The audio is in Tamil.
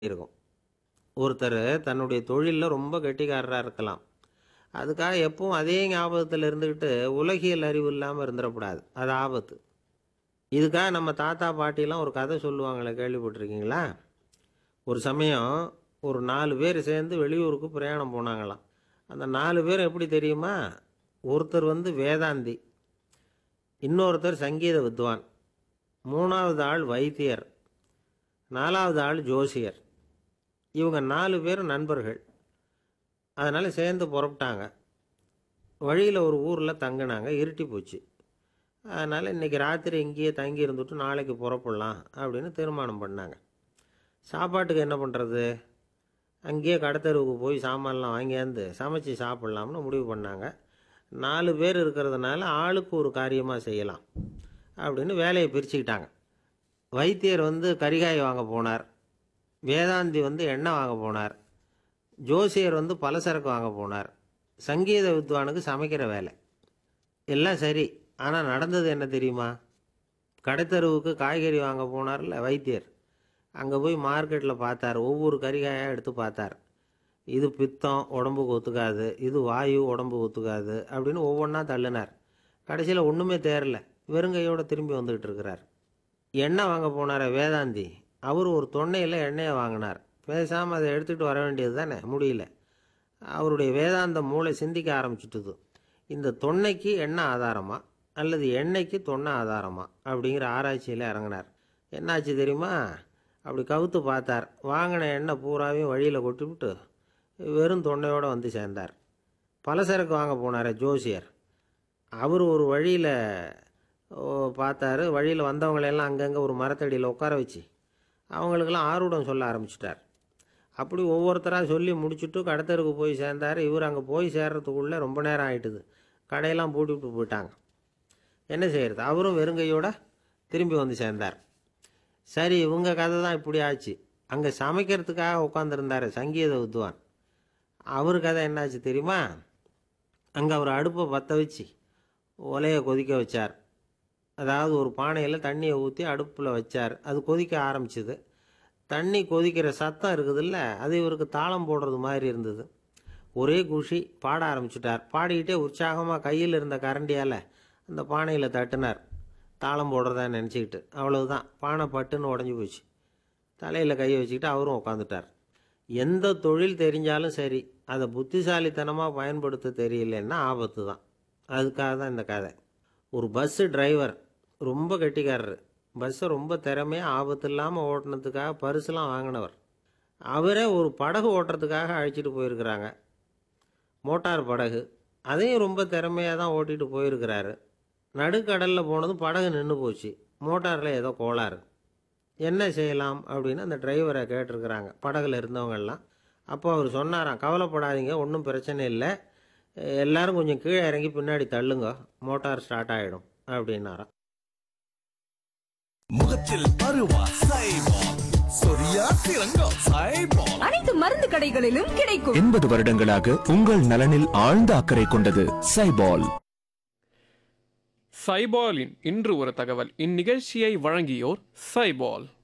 இருக்கும் ஒருத்தர் தன்னுடைய தொழிலில் ரொம்ப கெட்டிக்காரராக இருக்கலாம் அதுக்காக எப்பவும் அதே ஞாபகத்தில் இருந்துக்கிட்டு உலகியல் அறிவு இல்லாமல் இருந்துடக்கூடாது அது ஆபத்து இதுக்காக நம்ம தாத்தா பாட்டிலாம் ஒரு கதை சொல்லுவாங்களே கேள்விப்பட்டிருக்கீங்களா ஒரு சமயம் ஒரு நாலு பேர் சேர்ந்து வெளியூருக்கு பிரயாணம் போனாங்களாம் அந்த நாலு பேர் எப்படி தெரியுமா ஒருத்தர் வந்து வேதாந்தி இன்னொருத்தர் சங்கீத வித்வான் மூணாவது ஆள் வைத்தியர் நாலாவது ஆள் ஜோசியர் இவங்க நாலு பேரும் நண்பர்கள் அதனால் சேர்ந்து புறப்பட்டாங்க வழியில் ஒரு ஊரில் தங்கினாங்க இருட்டி போச்சு அதனால் இன்றைக்கி ராத்திரி இங்கேயே தங்கி இருந்துட்டு நாளைக்கு புறப்படலாம் அப்படின்னு தீர்மானம் பண்ணாங்க சாப்பாட்டுக்கு என்ன பண்ணுறது அங்கேயே கடத்தெருவுக்கு போய் சாமான்லாம் வாங்கியாந்து சமைச்சு சாப்பிட்லாம்னு முடிவு பண்ணாங்க நாலு பேர் இருக்கிறதுனால ஆளுக்கு ஒரு காரியமாக செய்யலாம் அப்படின்னு வேலையை பிரிச்சுக்கிட்டாங்க வைத்தியர் வந்து கரிகாய் வாங்க போனார் வேதாந்தி வந்து எண்ணெய் வாங்க போனார் ஜோசியர் வந்து பலசரக்கு வாங்க போனார் சங்கீத வித்வானுக்கு சமைக்கிற வேலை எல்லாம் சரி ஆனால் நடந்தது என்ன தெரியுமா கடைத்தெருவுக்கு காய்கறி வாங்க போனார்ல வைத்தியர் அங்கே போய் மார்க்கெட்டில் பார்த்தார் ஒவ்வொரு கறிகாயாக எடுத்து பார்த்தார் இது பித்தம் உடம்புக்கு ஒத்துக்காது இது வாயு உடம்புக்கு ஒத்துக்காது அப்படின்னு ஒவ்வொன்றா தள்ளினார் கடைசியில் ஒன்றுமே தேரல வெறுங்கையோடு திரும்பி வந்துக்கிட்டு இருக்கிறார் எண்ணெய் வாங்க போனார வேதாந்தி அவர் ஒரு தொன்னையில் எண்ணெயை வாங்கினார் பேசாமல் அதை எடுத்துகிட்டு வர வேண்டியது தானே முடியல அவருடைய வேதாந்த மூளை சிந்திக்க ஆரம்பிச்சுட்டுது இந்த தொன்னைக்கு எண்ணெய் ஆதாரமா அல்லது எண்ணெய்க்கு தொன்னை ஆதாரமா அப்படிங்கிற ஆராய்ச்சியில் இறங்கினார் என்னாச்சு தெரியுமா அப்படி கவுத்து பார்த்தார் வாங்கின எண்ணெய் பூராவையும் வழியில் கொட்டிவிட்டு வெறும் தொண்டையோடு வந்து சேர்ந்தார் பலசரக்கு வாங்க போனார் ஜோசியர் அவர் ஒரு வழியில் பார்த்தாரு வழியில் வந்தவங்களையெல்லாம் அங்கங்கே ஒரு மரத்தடியில் உட்கார வச்சு அவங்களுக்கெல்லாம் ஆர்வடம் சொல்ல ஆரம்பிச்சிட்டார் அப்படி ஒவ்வொருத்தராக சொல்லி முடிச்சுட்டு கடத்தருக்கு போய் சேர்ந்தார் இவர் அங்கே போய் சேர்றதுக்குள்ளே ரொம்ப நேரம் ஆயிட்டுது கடையெல்லாம் பூட்டி விட்டு போயிட்டாங்க என்ன செய்யறது அவரும் வெறுங்கையோட திரும்பி வந்து சேர்ந்தார் சரி இவங்க கதை தான் இப்படி ஆச்சு அங்கே சமைக்கிறதுக்காக உட்காந்துருந்தார் சங்கீத வித்வான் அவர் கதை என்னாச்சு தெரியுமா அங்கே அவர் அடுப்பை பற்ற வச்சு ஒலையை கொதிக்க வச்சார் அதாவது ஒரு பானையில் தண்ணியை ஊற்றி அடுப்பில் வச்சார் அது கொதிக்க ஆரம்பிச்சுது தண்ணி கொதிக்கிற சத்தம் இருக்குதுல்ல அது இவருக்கு தாளம் போடுறது மாதிரி இருந்தது ஒரே குஷி பாட ஆரம்பிச்சிட்டார் பாடிக்கிட்டே உற்சாகமாக கையில் இருந்த கரண்டியால் அந்த பானையில் தட்டினார் தாளம் போடுறதா நினச்சிக்கிட்டு அவ்வளவுதான் பானை பட்டுன்னு உடஞ்சி போச்சு தலையில் கையை வச்சுக்கிட்டு அவரும் உட்காந்துட்டார் எந்த தொழில் தெரிஞ்சாலும் சரி அதை புத்திசாலித்தனமாக பயன்படுத்த தெரியலன்னா ஆபத்து தான் அதுக்காக தான் இந்த கதை ஒரு பஸ்ஸு டிரைவர் ரொம்ப கெட்டிக்காரரு பஸ்ஸை ரொம்ப திறமையாக ஆபத்து இல்லாமல் ஓட்டினதுக்காக பரிசுலாம் வாங்கினவர் அவரே ஒரு படகு ஓட்டுறதுக்காக அழைச்சிட்டு போயிருக்கிறாங்க மோட்டார் படகு அதையும் ரொம்ப திறமையாக தான் ஓட்டிகிட்டு போயிருக்கிறாரு நடுக்கடலில் போனதும் படகு நின்று போச்சு மோட்டாரில் ஏதோ கோளாறு என்ன செய்யலாம் அப்படின்னு அந்த டிரைவரை கேட்டிருக்கிறாங்க படகுல இருந்தவங்கெல்லாம் அப்போ அவர் சொன்னாராம் கவலைப்படாதீங்க ஒன்றும் பிரச்சனை இல்லை எல்லாரும் கொஞ்சம் கீழே இறங்கி பின்னாடி தள்ளுங்க மோட்டார் ஸ்டார்ட் ஆகிடும் அப்படின்னாராம் முகத்தில் பருவா சைபால் சொரியா சிறங்கா சைபால் அனைத்து மருந்து கடைகளிலும் கிடைக்கும் எண்பது வருடங்களாக உங்கள் நலனில் ஆழ்ந்த அக்கறை கொண்டது சைபால் சைபாலின் இன்று ஒரு தகவல் இந்நிகழ்ச்சியை வழங்கியோர் சைபால்